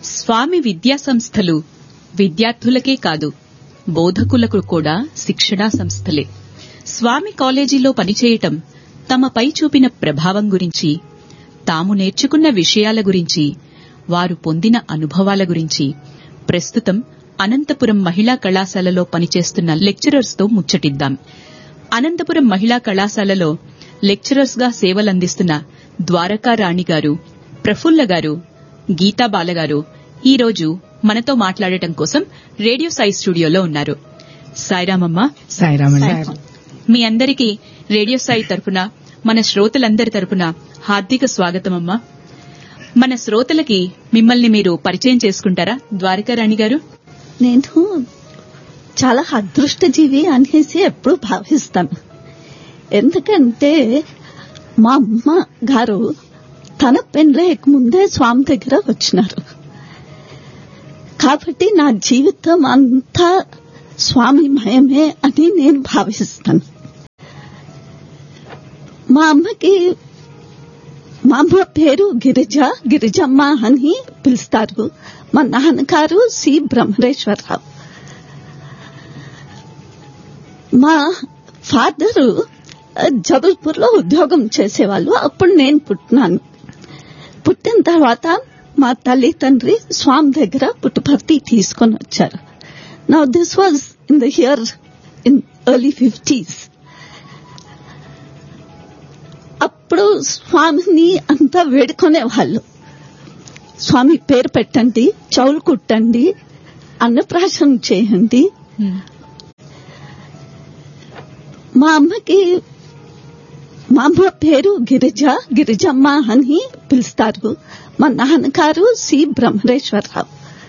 స్వామి విద్యా సంస్థలు విద్యార్థులకే కాదు బోధకులకు కూడా శిక్షణా సంస్థలే స్వామి కాలేజీలో పనిచేయటం తమపై చూపిన ప్రభావం గురించి తాము నేర్చుకున్న విషయాల గురించి వారు పొందిన అనుభవాల గురించి ప్రస్తుతం అనంతపురం మహిళా కళాశాలలో పనిచేస్తున్న లెక్చరర్స్ తో ముచ్చటిద్దాం అనంతపురం మహిళా కళాశాలలో లెక్చరర్స్ గా సేవలందిస్తున్న ద్వారకా రాణి గారు ప్రఫుల్ల గారు గీతా బాలగారు ఈ రోజు మనతో మాట్లాడటం కోసం రేడియో సాయి స్టూడియోలో ఉన్నారు సాయిరామమ్మ సాయిరామండి మీ అందరికీ రేడియో సాయి తరపున మన శ్రోతలందరి తరపున హార్దిక స్వాగతమమ్మా మన శ్రోతలకి మిమ్మల్ని మీరు పరిచయం చేసుకుంటారా ద్వారకారాణి గారు నేను చాలా అదృష్టజీవి అనేసి ఎప్పుడు భావిస్తాను ఎందుకంటే మా అమ్మ గారు తన పెళ్ళేక ముందే స్వామి దగ్గర వచ్చినారు కాబట్టి నా జీవితం అంతా స్వామి మయమే అని నేను భావిస్తాను మా అమ్మకి మా అమ్మ పేరు గిరిజ గిరిజమ్మ అని పిలుస్తారు మా నాన్నగారు సి బ్రహ్మరేశ్వరరావు మా ఫాదరు జబల్పూర్ లో ఉద్యోగం చేసేవాళ్ళు అప్పుడు నేను పుట్టినాను పుట్టిన తర్వాత మా తల్లి తండ్రి స్వామి దగ్గర పుట్టుపర్తి తీసుకొని వచ్చారు నా this was in the year in early fifties అప్పుడు స్వామిని అంతా వేడుకునే వాళ్ళు స్వామి పేరు పెట్టండి చౌలు కుట్టండి అన్నప్రాశం చేయండి మా అమ్మకి మా అమ్మ పేరు గిరిజ గిరిజమ్మ అని పిలుస్తారు మా నాన్నగారు సి బ్రహ్మరేశ్వరరావు